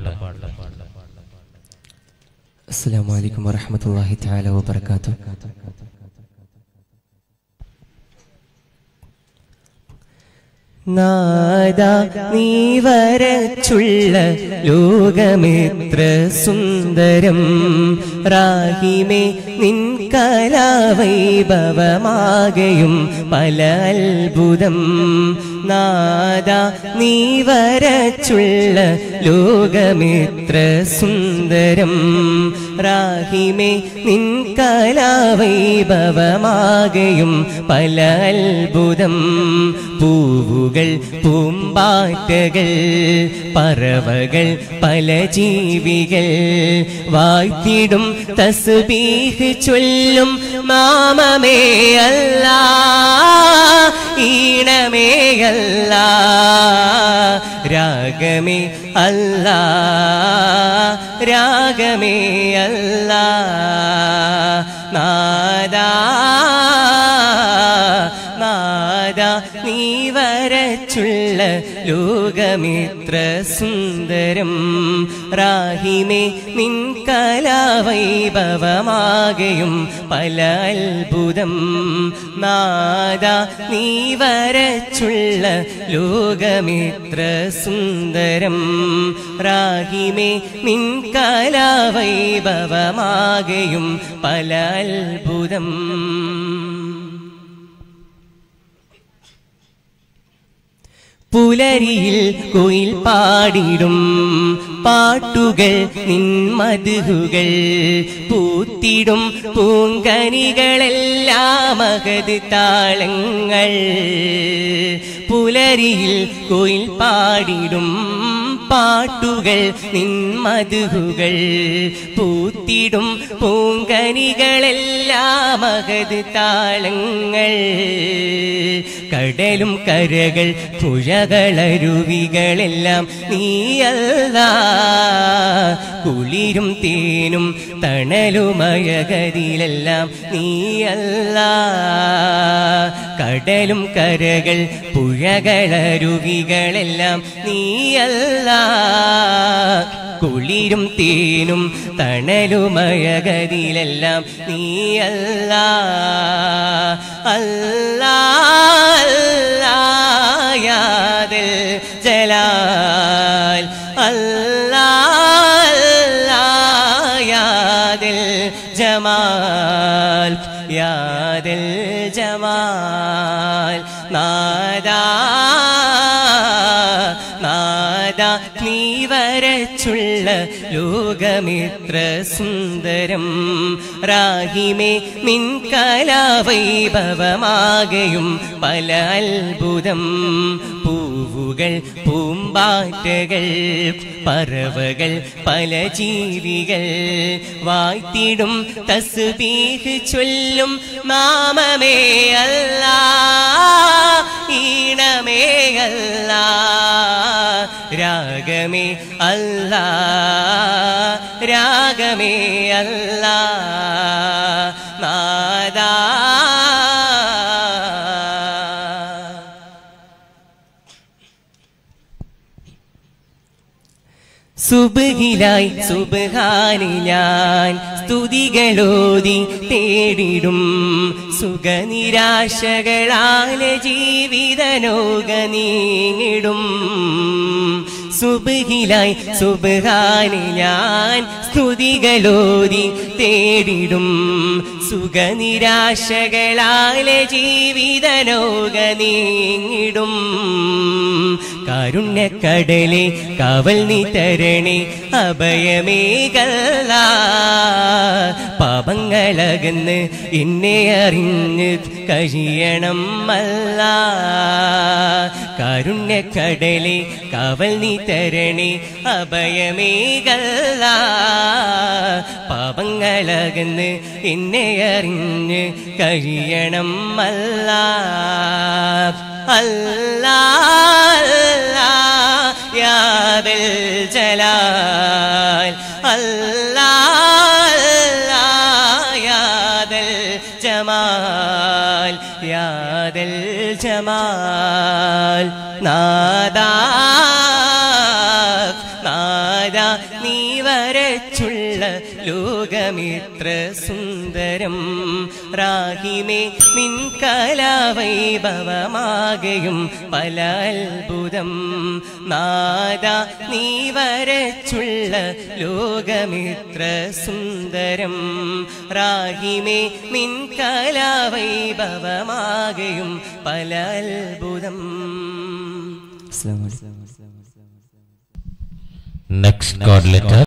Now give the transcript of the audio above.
السلام عليكم ورحمة الله تعالى وبركاته നാദ നീ വരച്ചുള്ള ലോകമെത്ര സുന്ദരം റാഹിമേ നിൻ കലാവൈഭവമാകയും പല അത്ഭുതം നാദ നീ വരച്ചുള്ള ലോകമെത്ര സുന്ദരം റാഹിമേ നിൻ കലാവൈഭവമാകയും പല അത്ഭുതം പൂവുകൾ പൂമ്പാറ്റകൾ പറവകൾ പല ജീവികൾ വാഴ്ത്തിടും തസ്ബീഹ് ചൊല്ലും നാമമേ അല്ല ഈണമേ അല്ല രാഗമേ അല്ല രാഗമേ അല്ല നാദാ നാദ നീ വരച്ചുള്ള ലോകമിത്ര സുന്ദരം റാഹിമേ നിൻ കലാവൈഭവമാകയും പല അത്ഭുതം നാദ നീ വരച്ചുള്ള ലോകമിത്ര സുന്ദരം റാഹിമേ നിൻ കലാവൈഭവമാകയും പല അത്ഭുതം പുലരിയിൽ കുയിൽ പാടിടും പാട്ടുകൾ നിന്മതുകൾ പൂത്തിടും പൂങ്കനികളെല്ലാം മഹത് താളങ്ങൾ പുലരിയിൽ കുയിൽ പാടിടും പാട്ടുകൾ നിന്മതുകൾ പൂത്തിടും പൂങ്കനികളെല്ലാം മഹത് താളങ്ങൾ കടലും കരകൾ പുഴകളരുവികളെല്ലാം നീയല്ല കുളിരും തേനും തണലുമഴകരിലെല്ലാം നീയല്ല കടലും കരകൾ പുഴകളരുവികളെല്ലാം നീയല്ല കുളിരും തേനും തണലുമഴകരിലെല്ലാം നീയല്ല അല്ലാ അല്ലായാതിൽ ജലാൽ അല്ലായാതിൽ ജമാൽ യാതിൽ ജമാൽ നാദാ നാദ നീ വരച്ചുള്ള ലോകമിത്ര സുന്ദരം റാഹിമേ നിൻ കലാവൈഭവമാകയും പല അത്ഭുതം പൂവുകൾ പൂമ്പാറ്റകൾ പറവകൾ പല ജീവികൾ വായ്ത്തിടും തസ്ബീഹ് ചൊല്ലും നാമമേ അല്ല ഈണമേ അല്ല രാഗമേ അല്ല രാഗമേ അല്ല നാദാ സുബഹിലായി സുബഹാനി ഞാൻ സ്തുതികളോതി തേടിടും സുഖനിരാശകളാലെ ജീവിതനോക നീങ്ങിടും സുബഹിലായി സുബഹാനി ഞാൻ സ്തുതികളോതി തേടിടും സുഖനിരാശകളാലെ ജീവിതനോക നീങ്ങിടും കാരുണ്യക്കടലെ കാവൽ നീ തരണേ അഭയമേകല്ല പാപങ്ങളകന്ന് എന്നെ അറിഞ്ഞ് കഴിയണം അല്ല കാരുണ്യക്കടലെ കാവൽ നീ തരണേ അഭയമേകല്ല പാപങ്ങളകന്ന് എന്നെ അറിഞ്ഞ് കഴിയണം അല്ല അല്ലാ യാദൽ ജലാൽ അല്ലാ യാദൽ ജമാൽ യാദൽ ജമാൽ നാദാ നാദ നാദാ നീ വരച്ചുള്ള ലോകമിത്ര സുന്ദരം റാഹിമേ നിൻ കലാവൈഭവമാകയും പല അത്ഭുതം നാദാ നീ വരച്ചുള്ള ലോകമിത്ര സുന്ദരം റാഹിമേ നിൻ കലാവൈഭവമാകയും പല അത്ഭുതം Next card letter